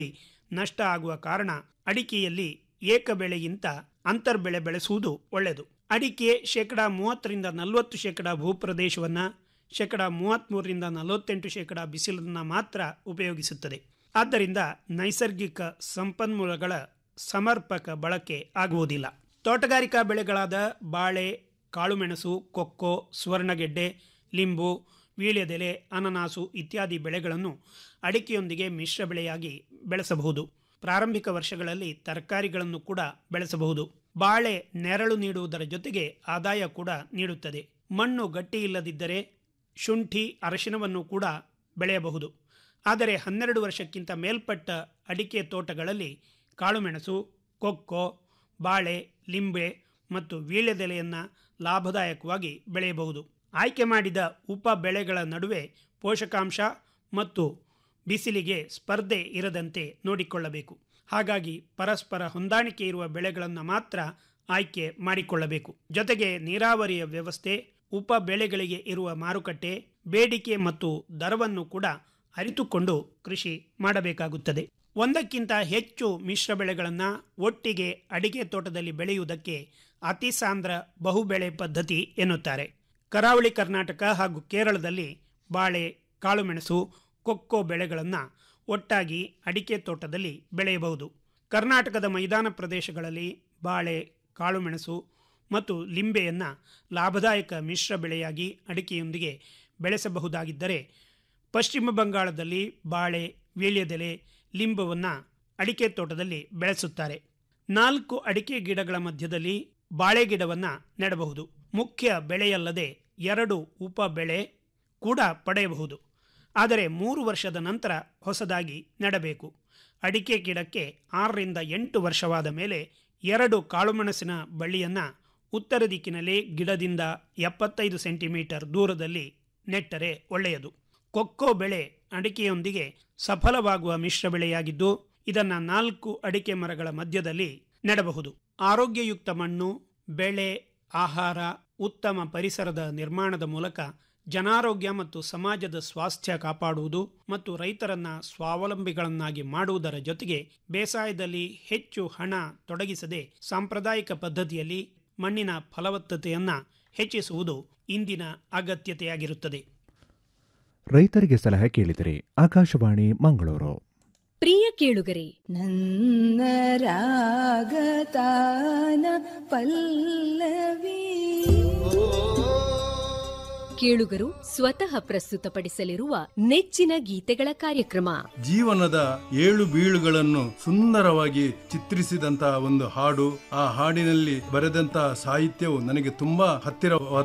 ನಷ್ಟ ಆಗುವ ಕಾರಣ ಅಡಿಕೆಯಲ್ಲಿ ಏಕ ಬೆಳೆಗಿಂತ ಅಂತರ್ಬೆಳೆ ಬೆಳೆಸುವುದು ಒಳ್ಳೆಯದು ಅಡಿಕೆ ಶೇಕಡ ಮೂವತ್ತರಿಂದ ನಲವತ್ತು ಶೇಕಡ ಭೂಪ್ರದೇಶವನ್ನು ಶೇಕಡ ಮೂವತ್ತ್ಮೂರರಿಂದ ನಲವತ್ತೆಂಟು ಶೇಕಡ ಬಿಸಿಲನ್ನು ಮಾತ್ರ ಉಪಯೋಗಿಸುತ್ತದೆ ಆದ್ದರಿಂದ ನೈಸರ್ಗಿಕ ಸಂಪನ್ಮೂಲಗಳ ಸಮರ್ಪಕ ಬಳಕೆ ಆಗುವುದಿಲ್ಲ ತೋಟಗಾರಿಕಾ ಬೆಳೆಗಳಾದ ಬಾಳೆ ಕಾಳುಮೆಣಸು ಕೊಕ್ಕೋ ಸುವರ್ಣಗೆಡ್ಡೆ ಲಿಂಬು ವೀಳ್ಯದೆಲೆ ಅನನಾಸು ಇತ್ಯಾದಿ ಬೆಳೆಗಳನ್ನು ಅಡಿಕೆಯೊಂದಿಗೆ ಮಿಶ್ರ ಬೆಳೆಯಾಗಿ ಬೆಳೆಸಬಹುದು ಪ್ರಾರಂಭಿಕ ವರ್ಷಗಳಲ್ಲಿ ತರಕಾರಿಗಳನ್ನು ಕೂಡ ಬೆಳೆಸಬಹುದು ಬಾಳೆ ನೆರಳು ನೀಡುವುದರ ಜೊತೆಗೆ ಆದಾಯ ಕೂಡ ನೀಡುತ್ತದೆ ಮಣ್ಣು ಗಟ್ಟಿ ಇಲ್ಲದಿದ್ದರೆ ಶುಂಠಿ ಅರಶಿನವನ್ನು ಕೂಡ ಬೆಳೆಯಬಹುದು ಆದರೆ ಹನ್ನೆರಡು ವರ್ಷಕ್ಕಿಂತ ಮೇಲ್ಪಟ್ಟ ಅಡಿಕೆ ತೋಟಗಳಲ್ಲಿ ಕಾಳುಮೆಣಸು ಕೊಕ್ಕೋ ಬಾಳೆ ಲಿಂಬೆ ಮತ್ತು ವೀಳ್ಯದೆಲೆಯನ್ನು ಲಾಭದಾಯಕವಾಗಿ ಬೆಳೆಯಬಹುದು ಆಯ್ಕೆ ಮಾಡಿದ ಉಪ ಬೆಳೆಗಳ ನಡುವೆ ಪೋಷಕಾಂಶ ಮತ್ತು ಬಿಸಿಲಿಗೆ ಸ್ಪರ್ಧೆ ಇರದಂತೆ ನೋಡಿಕೊಳ್ಳಬೇಕು ಹಾಗಾಗಿ ಪರಸ್ಪರ ಹೊಂದಾಣಿಕೆ ಇರುವ ಬೆಳೆಗಳನ್ನು ಮಾತ್ರ ಆಯ್ಕೆ ಮಾಡಿಕೊಳ್ಳಬೇಕು ಜೊತೆಗೆ ನೀರಾವರಿಯ ವ್ಯವಸ್ಥೆ ಉಪ ಬೆಳೆಗಳಿಗೆ ಇರುವ ಮಾರುಕಟ್ಟೆ ಬೇಡಿಕೆ ಮತ್ತು ದರವನ್ನು ಕೂಡ ಅರಿತುಕೊಂಡು ಕೃಷಿ ಮಾಡಬೇಕಾಗುತ್ತದೆ ಒಂದಕ್ಕಿಂತ ಹೆಚ್ಚು ಮಿಶ್ರ ಬೆಳೆಗಳನ್ನು ಒಟ್ಟಿಗೆ ಅಡಿಕೆ ತೋಟದಲ್ಲಿ ಬೆಳೆಯುವುದಕ್ಕೆ ಅತಿಸಾಂದ್ರ ಬಹುಬೆಳೆ ಪದ್ಧತಿ ಎನ್ನುತ್ತಾರೆ ಕರಾವಳಿ ಕರ್ನಾಟಕ ಹಾಗೂ ಕೇರಳದಲ್ಲಿ ಬಾಳೆ ಕಾಳುಮೆಣಸು ಕೊಕ್ಕೋ ಬೆಳೆಗಳನ್ನು ಒಟ್ಟಾಗಿ ಅಡಿಕೆ ತೋಟದಲ್ಲಿ ಬೆಳೆಯಬಹುದು ಕರ್ನಾಟಕದ ಮೈದಾನ ಪ್ರದೇಶಗಳಲ್ಲಿ ಬಾಳೆ ಕಾಳುಮೆಣಸು ಮತ್ತು ಲಿಂಬೆಯನ್ನು ಲಾಭದಾಯಕ ಮಿಶ್ರ ಬೆಳೆಯಾಗಿ ಅಡಿಕೆಯೊಂದಿಗೆ ಬೆಳೆಸಬಹುದಾಗಿದ್ದರೆ ಪಶ್ಚಿಮ ಬಂಗಾಳದಲ್ಲಿ ಬಾಳೆ ವೀಳ್ಯದೆಲೆ ಲಿಂಬವನ್ನು ಅಡಿಕೆ ತೋಟದಲ್ಲಿ ಬೆಳೆಸುತ್ತಾರೆ ನಾಲ್ಕು ಅಡಿಕೆ ಗಿಡಗಳ ಮಧ್ಯದಲ್ಲಿ ಬಾಳೆ ಗಿಡವನ್ನು ನೆಡಬಹುದು ಮುಖ್ಯ ಬೆಳೆಯಲ್ಲದೆ ಎರಡು ಉಪ ಬೆಳೆ ಕೂಡ ಪಡೆಯಬಹುದು ಆದರೆ ಮೂರು ವರ್ಷದ ನಂತರ ಹೊಸದಾಗಿ ನೆಡಬೇಕು ಅಡಿಕೆ ಗಿಡಕ್ಕೆ ಆರರಿಂದ ಎಂಟು ವರ್ಷವಾದ ಮೇಲೆ ಎರಡು ಕಾಳುಮೆಣಸಿನ ಬಳ್ಳಿಯನ್ನು ಉತ್ತರ ದಿಕ್ಕಿನಲ್ಲಿ ಗಿಡದಿಂದ ಎಪ್ಪತ್ತೈದು ಸೆಂಟಿಮೀಟರ್ ದೂರದಲ್ಲಿ ನೆಟ್ಟರೆ ಒಳ್ಳೆಯದು ಕೊಕ್ಕೋ ಬೆಳೆ ಅಡಿಕೆಯೊಂದಿಗೆ ಸಫಲವಾಗುವ ಮಿಶ್ರ ಬೆಳೆಯಾಗಿದ್ದು ಇದನ್ನು ನಾಲ್ಕು ಅಡಿಕೆ ಮರಗಳ ಮಧ್ಯದಲ್ಲಿ ನೆಡಬಹುದು ಆರೋಗ್ಯಯುಕ್ತ ಮಣ್ಣು ಬೆಳೆ ಆಹಾರ ಉತ್ತಮ ಪರಿಸರದ ನಿರ್ಮಾಣದ ಮೂಲಕ ಜನಾರೋಗ್ಯ ಮತ್ತು ಸಮಾಜದ ಸ್ವಾಸ್ಥ್ಯ ಕಾಪಾಡುವುದು ಮತ್ತು ರೈತರನ್ನ ಸ್ವಾವಲಂಬಿಗಳನ್ನಾಗಿ ಮಾಡುವುದರ ಜೊತೆಗೆ ಬೇಸಾಯದಲ್ಲಿ ಹೆಚ್ಚು ಹಣ ತೊಡಗಿಸದೆ ಸಾಂಪ್ರದಾಯಿಕ ಪದ್ಧತಿಯಲ್ಲಿ ಮಣ್ಣಿನ ಫಲವತ್ತತೆಯನ್ನು ಹೆಚ್ಚಿಸುವುದು ಇಂದಿನ ಅಗತ್ಯತೆಯಾಗಿರುತ್ತದೆ ರೈತರಿಗೆ ಸಲಹೆ ಕೇಳಿದರೆ ಆಕಾಶವಾಣಿ ಮಂಗಳೂರು ಪ್ರಿಯ ಕೇಳುಗರೆ ನನ್ನ ರಾಗತಾನ ಪಲ್ಲವಿ ಕೇಳುಗರು ಸ್ವತಃ ಪ್ರಸ್ತುತಪಡಿಸಲಿರುವ ನೆಚ್ಚಿನ ಗೀತೆಗಳ ಕಾರ್ಯಕ್ರಮ ಜೀವನದ ಏಳು ಬೀಳುಗಳನ್ನು ಸುಂದರವಾಗಿ ಚಿತ್ರಿಸಿದಂತಹ ಒಂದು ಹಾಡು ಆ ಹಾಡಿನಲ್ಲಿ ಬರೆದಂತಹ ಸಾಹಿತ್ಯವು ನನಗೆ ತುಂಬಾ ಹತ್ತಿರವಾದ